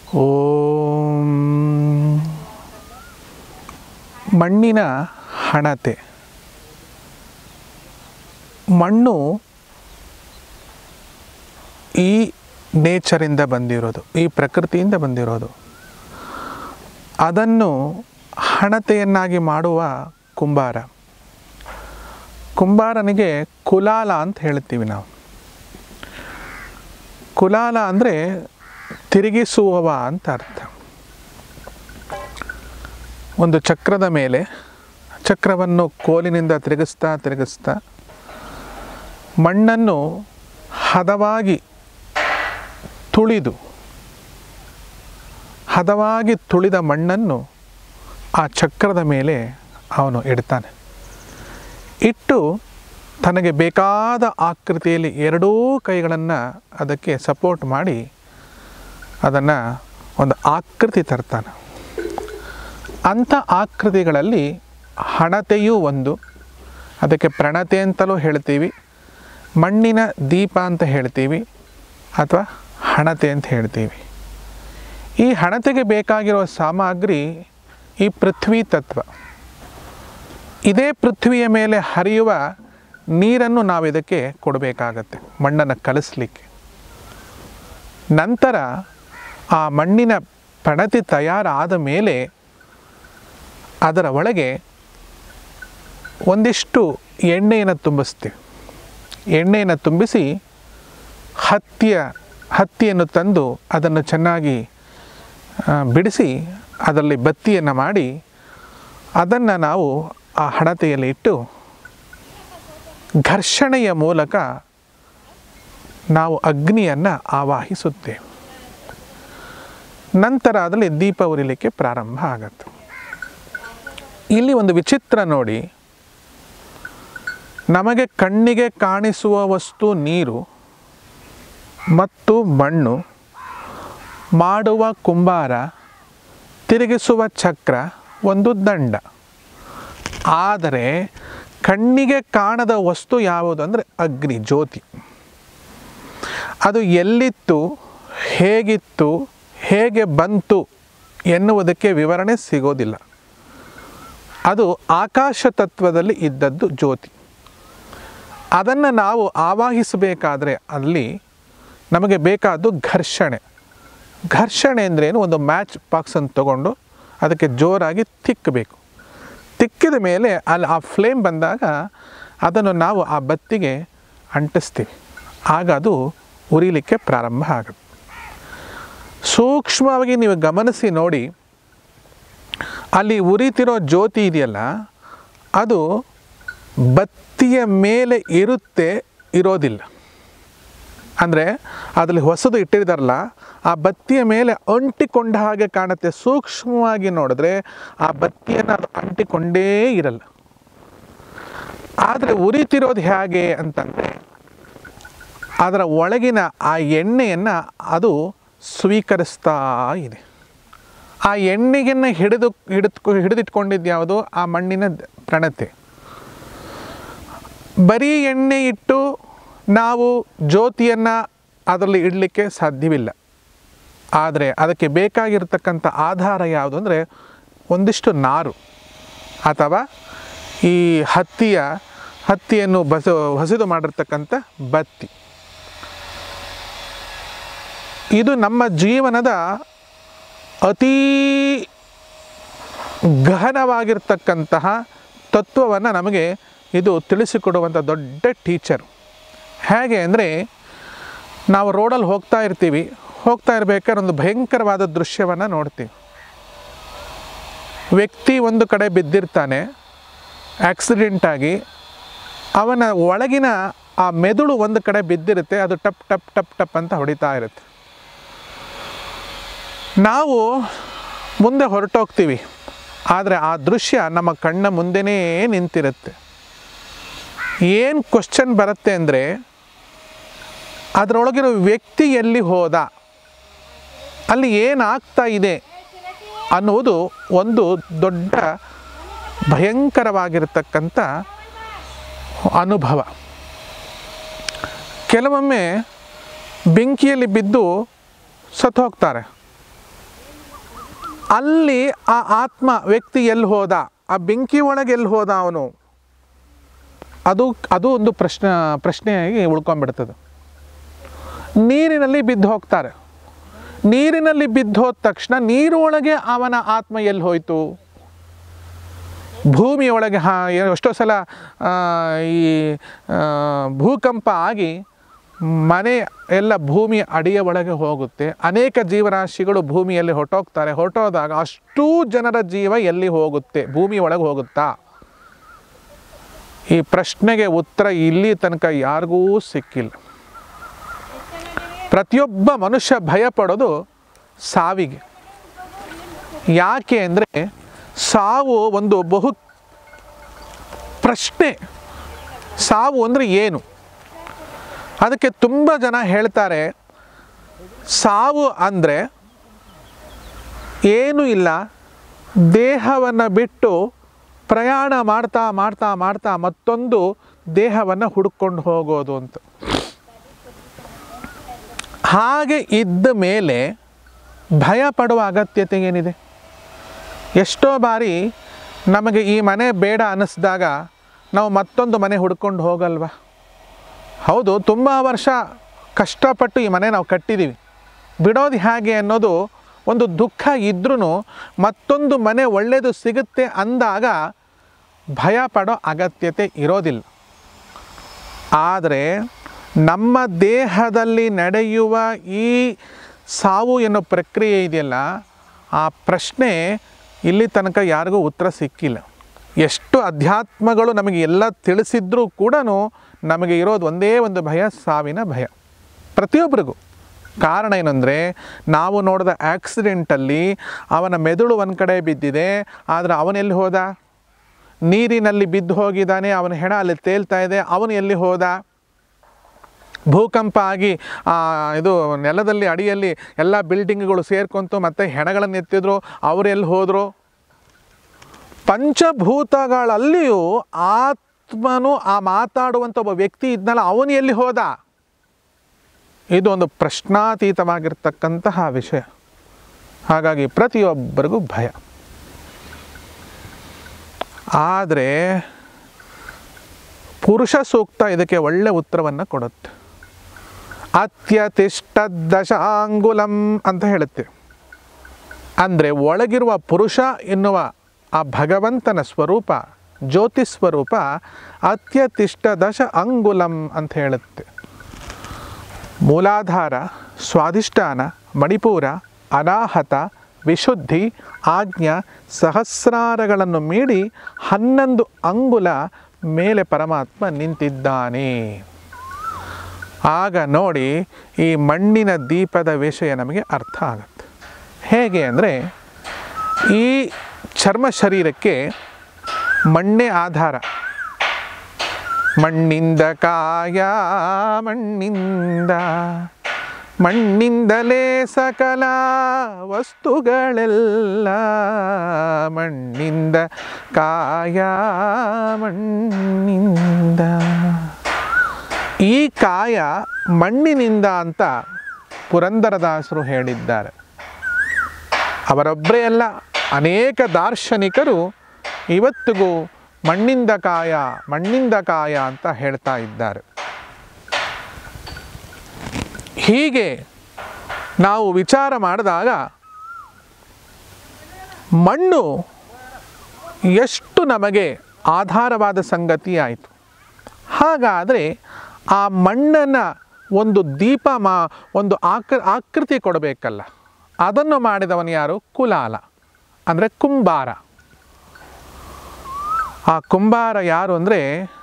ಓಂ ಮಣ್ಣಿನ ಹಣತೆ ಮಣ್ಣು ಈ ನೇಚರಿಂದ ಬಂದಿರೋದು ಈ ಪ್ರಕೃತಿಯಿಂದ ಬಂದಿರೋದು ಅದನ್ನು ಹಣತೆಯನ್ನಾಗಿ ಮಾಡುವ ಕುಂಬಾರ ಕುಂಬಾರನಿಗೆ ಕುಲಾಲ ಅಂತ ಹೇಳ್ತೀವಿ ನಾವು ಕುಲಾಲ ಅಂದರೆ ತಿರುಗಿಸುವವ ಅಂತ ಅರ್ಥ ಒಂದು ಚಕ್ರದ ಮೇಲೆ ಚಕ್ರವನ್ನು ಕೋಲಿನಿಂದ ತಿರುಗಿಸ್ತಾ ತಿರುಗಿಸ್ತಾ ಮಣ್ಣನ್ನು ಹದವಾಗಿ ತುಳಿದು ಹದವಾಗಿ ತುಳಿದ ಮಣ್ಣನ್ನು ಆ ಚಕ್ರದ ಮೇಲೆ ಅವನು ಇಡ್ತಾನೆ ಇಟ್ಟು ತನಗೆ ಬೇಕಾದ ಆಕೃತಿಯಲ್ಲಿ ಎರಡೂ ಕೈಗಳನ್ನು ಅದಕ್ಕೆ ಸಪೋರ್ಟ್ ಮಾಡಿ ಅದನ್ನು ಒಂದು ಆಕೃತಿ ತರ್ತಾನೆ ಅಂಥ ಆಕೃತಿಗಳಲ್ಲಿ ಹಣತೆಯೂ ಒಂದು ಅದಕ್ಕೆ ಪ್ರಣತೆ ಅಂತಲೂ ಹೇಳ್ತೀವಿ ಮಣ್ಣಿನ ದೀಪ ಅಂತ ಹೇಳ್ತೀವಿ ಅಥವಾ ಹಣತೆ ಅಂತ ಹೇಳ್ತೀವಿ ಈ ಹಣತೆಗೆ ಬೇಕಾಗಿರುವ ಸಾಮಗ್ರಿ ಈ ಪೃಥ್ವಿ ತತ್ವ ಇದೇ ಪೃಥ್ವಿಯ ಮೇಲೆ ಹರಿಯುವ ನೀರನ್ನು ನಾವು ಇದಕ್ಕೆ ಕೊಡಬೇಕಾಗತ್ತೆ ಮಣ್ಣನ್ನು ಕಲಿಸ್ಲಿಕ್ಕೆ ನಂತರ ಆ ಮಣ್ಣಿನ ಪಣತಿ ತಯಾರಾದ ಮೇಲೆ ಅದರ ಒಳಗೆ ಒಂದಿಷ್ಟು ಎಣ್ಣೆಯನ್ನು ತುಂಬಿಸ್ತೀವಿ ಎಣ್ಣೆಯನ್ನು ತುಂಬಿಸಿ ಹತ್ತಿಯ ಹತ್ತಿಯನ್ನು ತಂದು ಅದನ್ನು ಚೆನ್ನಾಗಿ ಆ, ಬಿಡಿಸಿ ಅದರಲ್ಲಿ ಬತ್ತಿಯನ್ನು ಮಾಡಿ ಅದನ್ನು ನಾವು ಆ ಹಣತೆಯಲ್ಲಿ ಇಟ್ಟು ಘರ್ಷಣೆಯ ಮೂಲಕ ನಾವು ಅಗ್ನಿಯನ್ನು ಆವಾಹಿಸುತ್ತೇವೆ ನಂತರ ಅದರಲ್ಲಿ ದೀಪ ಉರಿಲಿಕ್ಕೆ ಪ್ರಾರಂಭ ಆಗತ್ತೆ ಇಲ್ಲಿ ಒಂದು ವಿಚಿತ್ರ ನೋಡಿ ನಮಗೆ ಕಣ್ಣಿಗೆ ಕಾಣಿಸುವ ವಸ್ತು ನೀರು ಮತ್ತು ಮಣ್ಣು ಮಾಡುವ ಕುಂಬಾರ ತಿರುಗಿಸುವ ಚಕ್ರ ಒಂದು ದಂಡ ಆದರೆ ಕಣ್ಣಿಗೆ ಕಾಣದ ವಸ್ತು ಯಾವುದು ಅಂದರೆ ಅಗ್ನಿ ಜ್ಯೋತಿ ಅದು ಎಲ್ಲಿತ್ತು ಹೇಗಿತ್ತು ಹೇಗೆ ಬಂತು ಎನ್ನುವುದಕ್ಕೆ ವಿವರಣೆ ಸಿಗೋದಿಲ್ಲ ಅದು ಆಕಾಶ ತತ್ವದಲ್ಲಿ ಇದ್ದದ್ದು ಜ್ಯೋತಿ ಅದನ್ನು ನಾವು ಆವಾಹಿಸಬೇಕಾದ್ರೆ ಅಲ್ಲಿ ನಮಗೆ ಬೇಕಾದ್ದು ಘರ್ಷಣೆ ಘರ್ಷಣೆ ಅಂದ್ರೇನು ಒಂದು ಮ್ಯಾಚ್ ಬಾಕ್ಸನ್ನು ತಗೊಂಡು ಅದಕ್ಕೆ ಜೋರಾಗಿ ತಿಕ್ಕಬೇಕು ತಿಕ್ಕಿದ ಮೇಲೆ ಅಲ್ಲಿ ಆ ಫ್ಲೇಮ್ ಬಂದಾಗ ಅದನ್ನು ನಾವು ಆ ಬತ್ತಿಗೆ ಅಂಟಿಸ್ತೀವಿ ಆಗ ಅದು ಉರಿಲಿಕ್ಕೆ ಪ್ರಾರಂಭ ಆಗುತ್ತೆ ಸೂಕ್ಷ್ಮವಾಗಿ ನೀವು ಗಮನಿಸಿ ನೋಡಿ ಅಲ್ಲಿ ಉರಿತಿರೋ ಜ್ಯೋತಿ ಇದೆಯಲ್ಲ ಅದು ಬತ್ತಿಯ ಮೇಲೆ ಇರುತ್ತೆ ಇರೋದಿಲ್ಲ ಅಂದರೆ ಅದರಲ್ಲಿ ಹೊಸದು ಇಟ್ಟಿದ್ದಾರಲ್ಲ ಆ ಬತ್ತಿಯ ಮೇಲೆ ಅಂಟಿಕೊಂಡ ಹಾಗೆ ಕಾಣುತ್ತೆ ಸೂಕ್ಷ್ಮವಾಗಿ ನೋಡಿದ್ರೆ ಆ ಬತ್ತಿಯನ್ನು ಅದು ಅಂಟಿಕೊಂಡೇ ಇರಲ್ಲ ಆದರೆ ಉರಿತಿರೋದು ಹೇಗೆ ಅಂತಂದರೆ ಅದರ ಒಳಗಿನ ಆ ಎಣ್ಣೆಯನ್ನು ಅದು ಸ್ವೀಕರಿಸ್ತಾ ಇದೆ ಆ ಎಣ್ಣೆಯನ್ನು ಹಿಡಿದು ಹಿಡಿದು ಹಿಡಿದಿಟ್ಕೊಂಡಿದ್ದು ಯಾವುದು ಆ ಮಣ್ಣಿನ ದ- ಪ್ರಣತೆ ಬರೀ ಎಣ್ಣೆ ಇಟ್ಟು ನಾವು ಜ್ಯೋತಿಯನ್ನು ಅದರಲ್ಲಿ ಇಡಲಿಕ್ಕೆ ಸಾಧ್ಯವಿಲ್ಲ ಆದರೆ ಅದಕ್ಕೆ ಬೇಕಾಗಿರ್ತಕ್ಕಂಥ ಆಧಾರ ಯಾವುದು ಅಂದರೆ ಒಂದಿಷ್ಟು ನಾರು ಅಥವಾ ಈ ಹತ್ತಿಯ ಹತ್ತಿಯನ್ನು ಬಸ ಹಸಿದು ಮಾಡಿರ್ತಕ್ಕಂಥ ಬತ್ತಿ ಇದು ನಮ್ಮ ಜೀವನದ ಅತೀ ಗಹನವಾಗಿರ್ತಕ್ಕಂತಹ ತತ್ವವನ್ನು ನಮಗೆ ಇದು ತಿಳಿಸಿಕೊಡುವಂಥ ದೊಡ್ಡ ಟೀಚರ್ ಹೇಗೆ ಅಂದರೆ ನಾವು ರೋಡಲ್ಲಿ ಹೋಗ್ತಾ ಇರ್ತೀವಿ ಹೋಗ್ತಾ ಇರಬೇಕಾದ್ರೆ ಒಂದು ಭಯಂಕರವಾದ ದೃಶ್ಯವನ್ನು ನೋಡ್ತೀವಿ ವ್ಯಕ್ತಿ ಒಂದು ಕಡೆ ಬಿದ್ದಿರ್ತಾನೆ ಆಕ್ಸಿಡೆಂಟಾಗಿ ಅವನ ಒಳಗಿನ ಆ ಮೆದುಳು ಒಂದು ಕಡೆ ಬಿದ್ದಿರುತ್ತೆ ಅದು ಟಪ್ ಟಪ್ ಟಪ್ ಟಪ್ ಅಂತ ಹೊಡಿತಾ ಇರುತ್ತೆ ನಾವು ಮುಂದೆ ಹೊರಟೋಗ್ತೀವಿ ಆದರೆ ಆ ದೃಶ್ಯ ನಮ್ಮ ಕಣ್ಣ ಮುಂದೆನೇ ನಿಂತಿರುತ್ತೆ ಏನು ಕ್ವಶನ್ ಬರುತ್ತೆ ಅಂದರೆ ಅದರೊಳಗಿರೋ ವ್ಯಕ್ತಿ ಎಲ್ಲಿ ಹೋದ ಅಲ್ಲಿ ಏನಾಗ್ತಾ ಇದೆ ಅನ್ನುವುದು ಒಂದು ದೊಡ್ಡ ಭಯಂಕರವಾಗಿರತಕ್ಕಂಥ ಅನುಭವ ಕೆಲವೊಮ್ಮೆ ಬೆಂಕಿಯಲ್ಲಿ ಬಿದ್ದು ಸತ್ತು ಹೋಗ್ತಾರೆ ಅಲ್ಲಿ ಆ ಆತ್ಮ ವ್ಯಕ್ತಿ ಎಲ್ಲಿ ಹೋದ ಆ ಬೆಂಕಿ ಒಳಗೆ ಎಲ್ಲಿ ಹೋದ ಅವನು ಅದು ಅದು ಒಂದು ಪ್ರಶ್ನೆ ಪ್ರಶ್ನೆಯಾಗಿ ಉಳ್ಕೊಂಡ್ಬಿಡ್ತದೆ ನೀರಿನಲ್ಲಿ ಬಿದ್ದು ಹೋಗ್ತಾರೆ ನೀರಿನಲ್ಲಿ ಬಿದ್ದು ಹೋದ ತಕ್ಷಣ ನೀರೊಳಗೆ ಅವನ ಆತ್ಮ ಎಲ್ಲಿ ಹೋಯಿತು ಭೂಮಿಯೊಳಗೆ ಹಾ ಎಷ್ಟೋ ಸಲ ಆ, ಈ ಆ, ಭೂಕಂಪ ಆಗಿ ಮನೆ ಎಲ್ಲ ಭೂಮಿ ಅಡಿಯ ಒಳಗೆ ಹೋಗುತ್ತೆ ಅನೇಕ ಜೀವರಾಶಿಗಳು ಭೂಮಿಯಲ್ಲಿ ಹೊರಟೋಗ್ತಾರೆ ಹೊರಟೋದಾಗ ಅಷ್ಟೂ ಜನರ ಜೀವ ಎಲ್ಲಿ ಹೋಗುತ್ತೆ ಭೂಮಿ ಒಳಗೆ ಹೋಗುತ್ತಾ ಈ ಪ್ರಶ್ನೆಗೆ ಉತ್ತರ ಇಲ್ಲಿ ತನಕ ಯಾರಿಗೂ ಸಿಕ್ಕಿಲ್ಲ ಪ್ರತಿಯೊಬ್ಬ ಮನುಷ್ಯ ಭಯಪಡೋದು ಸಾವಿಗೆ ಯಾಕೆ ಅಂದರೆ ಸಾವು ಒಂದು ಬಹು ಪ್ರಶ್ನೆ ಸಾವು ಅಂದರೆ ಏನು ಅದಕ್ಕೆ ತುಂಬ ಜನ ಹೇಳ್ತಾರೆ ಸಾವು ಅಂದರೆ ಏನೂ ಇಲ್ಲ ದೇಹವನ್ನು ಬಿಟ್ಟು ಪ್ರಯಾಣ ಮಾಡ್ತಾ ಮಾಡ್ತಾ ಮಾಡ್ತಾ ಮತ್ತೊಂದು ದೇಹವನ್ನು ಹುಡುಕೊಂಡು ಹೋಗೋದು ಅಂತ ಹಾಗೆ ಇದ್ದ ಮೇಲೆ ಭಯ ಪಡುವ ಅಗತ್ಯತೆ ಏನಿದೆ ಎಷ್ಟೋ ಬಾರಿ ನಮಗೆ ಈ ಮನೆ ಬೇಡ ಅನ್ನಿಸ್ದಾಗ ನಾವು ಮತ್ತೊಂದು ಮನೆ ಹುಡ್ಕೊಂಡು ಹೋಗಲ್ವಾ ಹೌದು ತುಂಬ ವರ್ಷ ಕಷ್ಟಪಟ್ಟು ಈ ಮನೆ ನಾವು ಕಟ್ಟಿದ್ದೀವಿ ಬಿಡೋದು ಹೇಗೆ ಅನ್ನೋದು ಒಂದು ದುಃಖ ಇದ್ರೂ ಮತ್ತೊಂದು ಮನೆ ಒಳ್ಳೆಯದು ಸಿಗುತ್ತೆ ಅಂದಾಗ ಭಯ ಪಡೋ ಅಗತ್ಯತೆ ಇರೋದಿಲ್ಲ ಆದರೆ ನಮ್ಮ ದೇಹದಲ್ಲಿ ನಡೆಯುವ ಈ ಸಾವು ಎನ್ನೋ ಪ್ರಕ್ರಿಯೆ ಇದೆಯಲ್ಲ ಆ ಪ್ರಶ್ನೆ ಇಲ್ಲಿ ತನಕ ಯಾರಿಗೂ ಉತ್ತರ ಸಿಕ್ಕಿಲ್ಲ ಎಷ್ಟು ಅಧ್ಯಾತ್ಮಗಳು ನಮಗೆ ಎಲ್ಲ ತಿಳಿಸಿದ್ರೂ ಕೂಡ ನಮಗೆ ಇರೋದು ಒಂದೇ ಒಂದು ಭಯ ಸಾವಿನ ಭಯ ಪ್ರತಿಯೊಬ್ಬರಿಗೂ ಕಾರಣ ಏನಂದರೆ ನಾವು ನೋಡಿದ ಆಕ್ಸಿಡೆಂಟಲ್ಲಿ ಅವನ ಮೆದುಳು ಒಂದು ಕಡೆ ಬಿದ್ದಿದೆ ಆದರೆ ಅವನೆಲ್ಲಿ ಹೋದ ನೀರಿನಲ್ಲಿ ಬಿದ್ದು ಹೋಗಿದ್ದಾನೆ ಅವನ ಹೆಣ ಅಲ್ಲಿ ತೇಲ್ತಾ ಇದೆ ಅವನು ಎಲ್ಲಿ ಹೋದ ಭೂಕಂಪ ಆಗಿ ಆ, ಇದು ನೆಲದಲ್ಲಿ ಅಡಿಯಲ್ಲಿ ಎಲ್ಲ ಬಿಲ್ಡಿಂಗ್ಗಳು ಸೇರ್ಕೊಂತು ಮತ್ತು ಹೆಣಗಳನ್ನು ಎತ್ತಿದ್ರು ಅವರು ಎಲ್ಲಿ ಹೋದರು ಪಂಚಭೂತಗಳಲ್ಲಿಯೂ ಆತ್ಮನು ಆ ಮಾತಾಡುವಂಥ ಒಬ್ಬ ವ್ಯಕ್ತಿ ಇದ್ನಲ್ಲ ಅವನು ಎಲ್ಲಿ ಹೋದ ಇದು ಒಂದು ಪ್ರಶ್ನಾತೀತವಾಗಿರ್ತಕ್ಕಂತಹ ವಿಷಯ ಹಾಗಾಗಿ ಪ್ರತಿಯೊಬ್ಬರಿಗೂ ಭಯ ಆದರೆ ಪುರುಷ ಸೂಕ್ತ ಇದಕ್ಕೆ ಒಳ್ಳೆ ಉತ್ತರವನ್ನು ಕೊಡುತ್ತೆ ಅತ್ಯತಿಷ್ಠ ದಶಾಂಗುಲಂ ಅಂತ ಹೇಳುತ್ತೆ ಅಂದರೆ ಒಳಗಿರುವ ಪುರುಷ ಎನ್ನುವ ಆ ಭಗವಂತನ ಸ್ವರೂಪ ಜ್ಯೋತಿ ಸ್ವರೂಪ ಅತ್ಯತಿಷ್ಠ ದಶ ಅಂಗುಲಂ ಅಂತ ಹೇಳುತ್ತೆ ಮೂಲಾಧಾರ ಸ್ವಾಧಿಷ್ಠಾನ ಮಣಿಪೂರ ಅನಾಹತ ವಿಶುದ್ಧಿ ಆಜ್ಞಾ ಸಹಸ್ರಾರಗಳನ್ನು ಮೀಡಿ ಹನ್ನೊಂದು ಅಂಗುಲ ಮೇಲೆ ಪರಮಾತ್ಮ ನಿಂತಿದ್ದಾನೆ ಆಗ ನೋಡಿ ಈ ಮಣ್ಣಿನ ದೀಪದ ವಿಷಯ ನಮಗೆ ಅರ್ಥ ಆಗುತ್ತೆ ಹೇಗೆ ಅಂದರೆ ಈ ಚರ್ಮ ಶರೀರಕ್ಕೆ ಮಣ್ಣೇ ಆಧಾರ ಮಣ್ಣಿಂದ ಕಾಯ ಮಣ್ಣಿಂದ ಮಣ್ಣಿಂದಲೇ ಸಕಲ ವಸ್ತುಗಳೆಲ್ಲ ಮಣ್ಣಿಂದ ಕಾಯ ಮಣ್ಣಿಂದ ಈ ಕಾಯ ಮಣ್ಣಿನಿಂದ ಅಂತ ಪುರಂದರದಾಸರು ಹೇಳಿದ್ದಾರೆ ಅವರೊಬ್ಬರೇ ಅಲ್ಲ ಅನೇಕ ದಾರ್ಶನಿಕರು ಇವತ್ತಿಗೂ ಮಣ್ಣಿಂದ ಕಾಯ ಮಣ್ಣಿಂದ ಕಾಯ ಅಂತ ಹೇಳ್ತಾ ಇದ್ದಾರೆ ಹೀಗೆ ನಾವು ವಿಚಾರ ಮಾಡಿದಾಗ ಮಣ್ಣು ಎಷ್ಟು ನಮಗೆ ಆಧಾರವಾದ ಸಂಗತಿ ಆಯಿತು ಹಾಗಾದರೆ ಆ ಮಣ್ಣನ್ನು ಒಂದು ದೀಪ ಮಾ ಒಂದು ಆಕ ಆಕೃತಿ ಕೊಡಬೇಕಲ್ಲ ಅದನ್ನು ಮಾಡಿದವನು ಯಾರು ಕುಲಾಲ ಅಂದರೆ ಕುಂಬಾರ ಆ ಕುಂಬಾರ ಯಾರು ಅಂದರೆ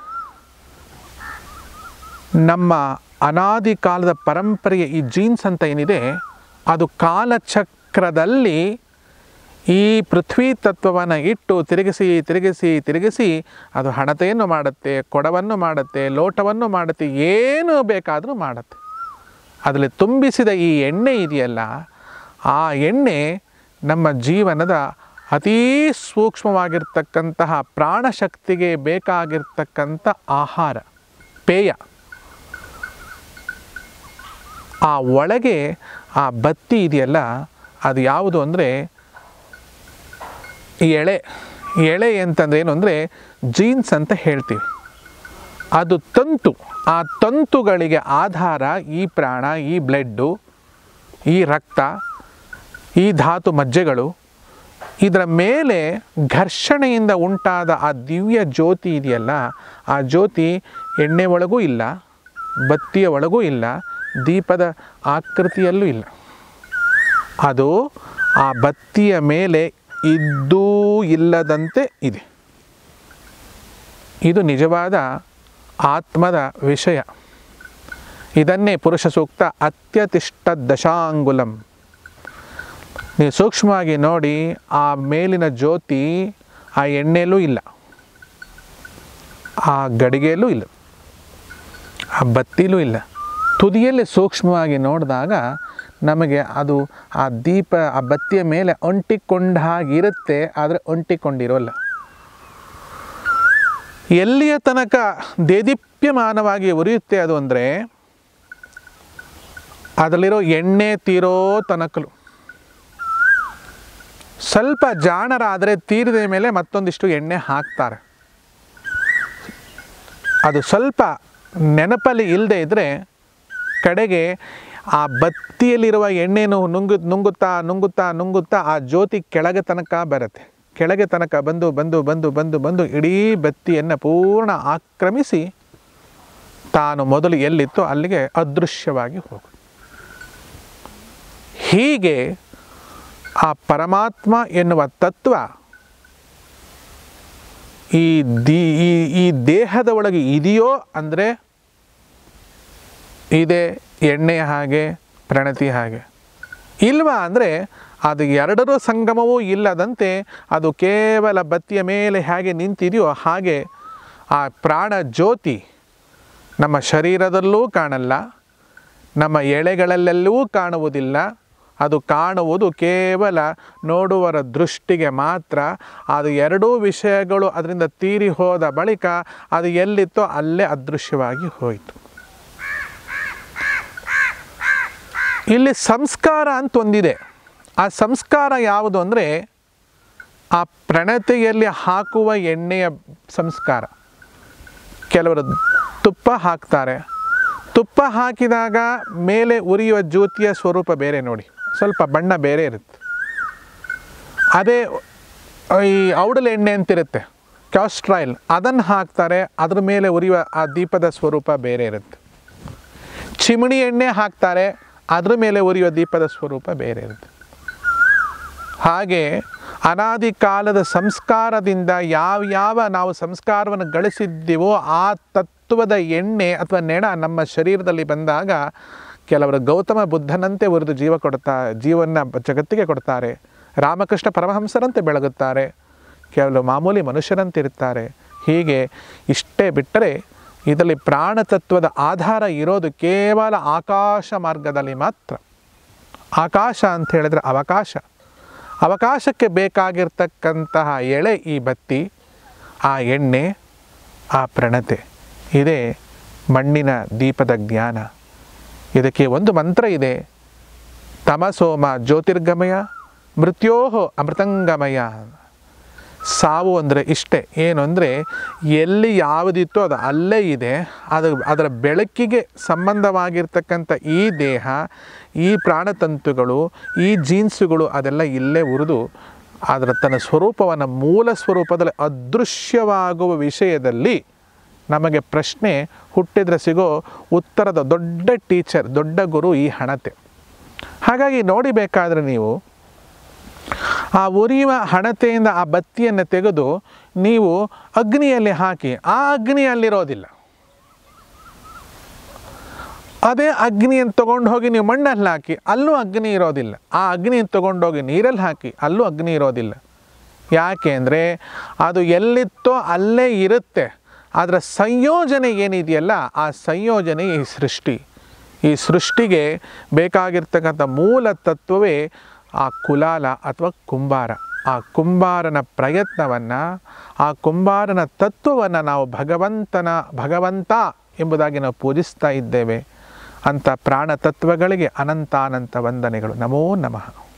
ನಮ್ಮ ಅನಾದಿ ಕಾಲದ ಪರಂಪರೆಯ ಈ ಜೀನ್ಸ್ ಅಂತ ಏನಿದೆ ಅದು ಕಾಲಚಕ್ರದಲ್ಲಿ ಈ ಪೃಥ್ವಿ ತತ್ವವನ್ನು ಇಟ್ಟು ತಿರುಗಿಸಿ ತಿರುಗಿಸಿ ತಿರುಗಿಸಿ ಅದು ಹಣತೆಯನ್ನು ಮಾಡುತ್ತೆ ಕೊಡವನ್ನು ಮಾಡುತ್ತೆ ಲೋಟವನ್ನು ಮಾಡುತ್ತೆ ಏನು ಬೇಕಾದರೂ ಮಾಡುತ್ತೆ ಅದರಲ್ಲಿ ತುಂಬಿಸಿದ ಈ ಎಣ್ಣೆ ಇದೆಯಲ್ಲ ಆ ಎಣ್ಣೆ ನಮ್ಮ ಜೀವನದ ಅತೀ ಸೂಕ್ಷ್ಮವಾಗಿರ್ತಕ್ಕಂತಹ ಪ್ರಾಣಶಕ್ತಿಗೆ ಬೇಕಾಗಿರ್ತಕ್ಕಂಥ ಆಹಾರ ಪೇಯ ಆ ಒಳಗೆ ಆ ಬತ್ತಿ ಇದೆಯಲ್ಲ ಅದು ಯಾವುದು ಅಂದರೆ ಎಳೆ ಎಳೆ ಅಂತಂದ್ರೆ ಏನು ಅಂದರೆ ಜೀನ್ಸ್ ಅಂತ ಹೇಳ್ತೀವಿ ಅದು ತಂತು ಆ ತಂತುಗಳಿಗೆ ಆಧಾರ ಈ ಪ್ರಾಣ ಈ ಬ್ಲಡ್ಡು ಈ ರಕ್ತ ಈ ಧಾತು ಮಜ್ಜೆಗಳು ಇದರ ಮೇಲೆ ಘರ್ಷಣೆಯಿಂದ ಉಂಟಾದ ಆ ದಿವ್ಯ ಜ್ಯೋತಿ ಇದೆಯಲ್ಲ ಆ ಜ್ಯೋತಿ ಎಣ್ಣೆ ಒಳಗೂ ಇಲ್ಲ ಬತ್ತಿಯ ಒಳಗೂ ಇಲ್ಲ ದೀಪದ ಆಕೃತಿಯಲ್ಲೂ ಇಲ್ಲ ಅದು ಆ ಬತ್ತಿಯ ಮೇಲೆ ಇದ್ದೂ ಇಲ್ಲದಂತೆ ಇದೆ ಇದು ನಿಜವಾದ ಆತ್ಮದ ವಿಷಯ ಇದನ್ನೇ ಪುರುಷ ಸೂಕ್ತ ಅತ್ಯತಿಷ್ಠ ದಶಾಂಗುಲಂ ನೀವು ಸೂಕ್ಷ್ಮವಾಗಿ ನೋಡಿ ಆ ಮೇಲಿನ ಜ್ಯೋತಿ ಆ ಎಣ್ಣೆಯಲ್ಲೂ ಇಲ್ಲ ಆ ಗಡಿಗೆಯಲ್ಲೂ ಇಲ್ಲ ಆ ಬತ್ತಿಲೂ ಇಲ್ಲ ತುದಿಯಲ್ಲಿ ಸೂಕ್ಷ್ಮವಾಗಿ ನೋಡಿದಾಗ ನಮಗೆ ಅದು ಆ ದೀಪ ಆ ಬತ್ತಿಯ ಮೇಲೆ ಅಂಟಿಕೊಂಡ ಹಾಗಿರುತ್ತೆ ಆದರೆ ಅಂಟಿಕೊಂಡಿರೋಲ್ಲ ಎಲ್ಲಿಯ ತನಕ ದೇದೀಪ್ಯಮಾನವಾಗಿ ಉರಿಯುತ್ತೆ ಅದು ಅಂದರೆ ಅದರಲ್ಲಿರೋ ಎಣ್ಣೆ ತೀರೋ ತನಕಲು ಸ್ವಲ್ಪ ಜಾಣರಾದರೆ ತೀರಿದ ಮೇಲೆ ಮತ್ತೊಂದಿಷ್ಟು ಎಣ್ಣೆ ಹಾಕ್ತಾರೆ ಅದು ಸ್ವಲ್ಪ ನೆನಪಲ್ಲಿ ಇಲ್ಲದೆ ಇದ್ದರೆ ಕಡೆಗೆ ಆ ಬತ್ತಿಯಲ್ಲಿರುವ ಎಣ್ಣೆನು ನುಂಗು ನುಂಗುತ್ತಾ ನುಂಗುತ್ತಾ ನುಂಗುತ್ತಾ ಆ ಜ್ಯೋತಿ ಕೆಳಗೆ ತನಕ ಬರುತ್ತೆ ಕೆಳಗೆ ತನಕ ಬಂದು ಬಂದು ಬಂದು ಬಂದು ಬಂದು ಇಡೀ ಬತ್ತಿಯನ್ನು ಪೂರ್ಣ ಆಕ್ರಮಿಸಿ ತಾನು ಮೊದಲು ಎಲ್ಲಿತ್ತೋ ಅಲ್ಲಿಗೆ ಅದೃಶ್ಯವಾಗಿ ಹೋಗು ಹೀಗೆ ಆ ಪರಮಾತ್ಮ ಎನ್ನುವ ತತ್ವ ಈ ದಿ ಈ ಈ ದೇಹದ ಒಳಗೆ ಇದೆಯೋ ಅಂದರೆ ಇದೆ ಎಣ್ಣೆಯ ಹಾಗೆ ಪ್ರಣತಿ ಹಾಗೆ ಇಲ್ವಾ ಅಂದರೆ ಅದು ಎರಡರ ಸಂಗಮವೂ ಇಲ್ಲದಂತೆ ಅದು ಕೇವಲ ಬತ್ತಿಯ ಮೇಲೆ ಹೇಗೆ ನಿಂತಿದೆಯೋ ಹಾಗೆ ಆ ಪ್ರಾಣ ಜ್ಯೋತಿ ನಮ್ಮ ಶರೀರದಲ್ಲೂ ಕಾಣಲ್ಲ ನಮ್ಮ ಎಳೆಗಳಲ್ಲೆಲ್ಲೂ ಕಾಣುವುದಿಲ್ಲ ಅದು ಕಾಣುವುದು ಕೇವಲ ನೋಡುವರ ದೃಷ್ಟಿಗೆ ಮಾತ್ರ ಅದು ಎರಡೂ ವಿಷಯಗಳು ಅದರಿಂದ ತೀರಿ ಹೋದ ಬಳಿಕ ಅದು ಎಲ್ಲಿತ್ತೋ ಅಲ್ಲೇ ಅದೃಶ್ಯವಾಗಿ ಹೋಯಿತು ಇಲ್ಲಿ ಸಂಸ್ಕಾರ ಅಂತ ಒಂದಿದೆ ಆ ಸಂಸ್ಕಾರ ಯಾವುದು ಅಂದರೆ ಆ ಪ್ರಣತೆಯಲ್ಲಿ ಹಾಕುವ ಎಣ್ಣೆಯ ಸಂಸ್ಕಾರ ಕೆಲವರು ತುಪ್ಪ ಹಾಕ್ತಾರೆ ತುಪ್ಪ ಹಾಕಿದಾಗ ಮೇಲೆ ಉರಿಯುವ ಜ್ಯೋತಿಯ ಸ್ವರೂಪ ಬೇರೆ ನೋಡಿ ಸ್ವಲ್ಪ ಬಣ್ಣ ಬೇರೆ ಇರುತ್ತೆ ಅದೇ ಈ ಔಡಲ ಎಣ್ಣೆ ಅಂತಿರುತ್ತೆ ಕ್ಯಾಸ್ಟ್ರಾಯಿಲ್ ಅದನ್ನು ಹಾಕ್ತಾರೆ ಅದ್ರ ಮೇಲೆ ಉರಿಯುವ ಆ ದೀಪದ ಸ್ವರೂಪ ಬೇರೆ ಇರುತ್ತೆ ಚಿಮಣಿ ಎಣ್ಣೆ ಹಾಕ್ತಾರೆ ಅದ್ರ ಮೇಲೆ ಉರಿಯುವ ದೀಪದ ಸ್ವರೂಪ ಬೇರೆ ಇರುತ್ತೆ ಹಾಗೆ ಅನಾದಿ ಕಾಲದ ಸಂಸ್ಕಾರದಿಂದ ಯಾವ ಯಾವ ನಾವು ಸಂಸ್ಕಾರವನ್ನು ಗಳಿಸಿದ್ದೀವೋ ಆ ತತ್ವದ ಎಣ್ಣೆ ಅಥವಾ ನೆಣ ನಮ್ಮ ಶರೀರದಲ್ಲಿ ಬಂದಾಗ ಕೆಲವರು ಗೌತಮ ಬುದ್ಧನಂತೆ ಉರಿದು ಜೀವ ಕೊಡ್ತಾ ಜೀವನ ಜಗತ್ತಿಗೆ ಕೊಡ್ತಾರೆ ರಾಮಕೃಷ್ಣ ಪರಮಹಂಸರಂತೆ ಬೆಳಗುತ್ತಾರೆ ಕೆಲವು ಮಾಮೂಲಿ ಮನುಷ್ಯರಂತೆ ಇರ್ತಾರೆ ಹೀಗೆ ಇಷ್ಟೇ ಬಿಟ್ಟರೆ ಇದರಲ್ಲಿ ಪ್ರಾಣತತ್ವದ ಆಧಾರ ಇರೋದು ಕೇವಲ ಆಕಾಶ ಮಾರ್ಗದಲ್ಲಿ ಮಾತ್ರ ಆಕಾಶ ಅಂತ ಹೇಳಿದ್ರೆ ಅವಕಾಶ ಅವಕಾಶಕ್ಕೆ ಬೇಕಾಗಿರ್ತಕ್ಕಂತಹ ಎಳೆ ಈ ಬತ್ತಿ ಆ ಎಣ್ಣೆ ಆ ಪ್ರಣತೆ ಇದೇ ಮಣ್ಣಿನ ದೀಪದ ಜ್ಞಾನ ಇದಕ್ಕೆ ಒಂದು ಮಂತ್ರ ಇದೆ ತಮಸೋಮ ಜ್ಯೋತಿರ್ಗಮಯ ಮೃತ್ಯೋಹೋ ಅಮೃತಂಗಮಯ ಸಾವು ಅಂದರೆ ಇಷ್ಟೇ ಏನು ಅಂದರೆ ಎಲ್ಲಿ ಯಾವುದಿತ್ತೋ ಅದು ಅಲ್ಲೇ ಇದೆ ಅದು ಅದರ ಬೆಳಕಿಗೆ ಸಂಬಂಧವಾಗಿರ್ತಕ್ಕಂಥ ಈ ದೇಹ ಈ ಪ್ರಾಣತಂತುಗಳು ಈ ಜೀನ್ಸುಗಳು ಅದೆಲ್ಲ ಇಲ್ಲೇ ಉರಿದು ಅದರ ತನ್ನ ಸ್ವರೂಪವನ್ನು ಮೂಲ ಸ್ವರೂಪದಲ್ಲಿ ಅದೃಶ್ಯವಾಗುವ ವಿಷಯದಲ್ಲಿ ನಮಗೆ ಪ್ರಶ್ನೆ ಹುಟ್ಟಿದ್ರೆ ಸಿಗೋ ಉತ್ತರದ ದೊಡ್ಡ ಟೀಚರ್ ದೊಡ್ಡ ಗುರು ಈ ಹಣತೆ ಹಾಗಾಗಿ ನೋಡಿಬೇಕಾದ್ರೆ ನೀವು ಆ ಉರಿಯುವ ಹಣತೆಯಿಂದ ಆ ಬತ್ತಿಯನ್ನು ತೆಗೆದು ನೀವು ಅಗ್ನಿಯಲ್ಲಿ ಹಾಕಿ ಆ ಅಗ್ನಿಯಲ್ಲಿರೋದಿಲ್ಲ ಅದೇ ಅಗ್ನಿಯನ್ನು ತೊಗೊಂಡು ಹೋಗಿ ನೀವು ಮಣ್ಣಲ್ಲಿ ಹಾಕಿ ಅಲ್ಲೂ ಅಗ್ನಿ ಇರೋದಿಲ್ಲ ಆ ಅಗ್ನಿಯನ್ನು ತೊಗೊಂಡೋಗಿ ನೀರಲ್ಲಿ ಹಾಕಿ ಅಲ್ಲೂ ಅಗ್ನಿ ಇರೋದಿಲ್ಲ ಯಾಕೆ ಅಂದರೆ ಅದು ಎಲ್ಲಿತ್ತೋ ಅಲ್ಲೇ ಇರುತ್ತೆ ಅದರ ಸಂಯೋಜನೆ ಏನಿದೆಯಲ್ಲ ಆ ಸಂಯೋಜನೆ ಈ ಸೃಷ್ಟಿ ಈ ಸೃಷ್ಟಿಗೆ ಬೇಕಾಗಿರ್ತಕ್ಕಂಥ ಮೂಲ ತತ್ವವೇ ಆ ಕುಲಾಲ ಅಥವಾ ಕುಂಬಾರ ಆ ಕುಂಬಾರನ ಪ್ರಯತ್ನವನ್ನು ಆ ಕುಂಬಾರನ ತತ್ವವನ್ನು ನಾವು ಭಗವಂತನ ಭಗವಂತ ಎಂಬುದಾಗಿ ನಾವು ಪೂಜಿಸ್ತಾ ಇದ್ದೇವೆ ಅಂಥ ಪ್ರಾಣ ತತ್ವಗಳಿಗೆ ಅನಂತಾನಂತ ವಂದನೆಗಳು ನಮೋ ನಮಃ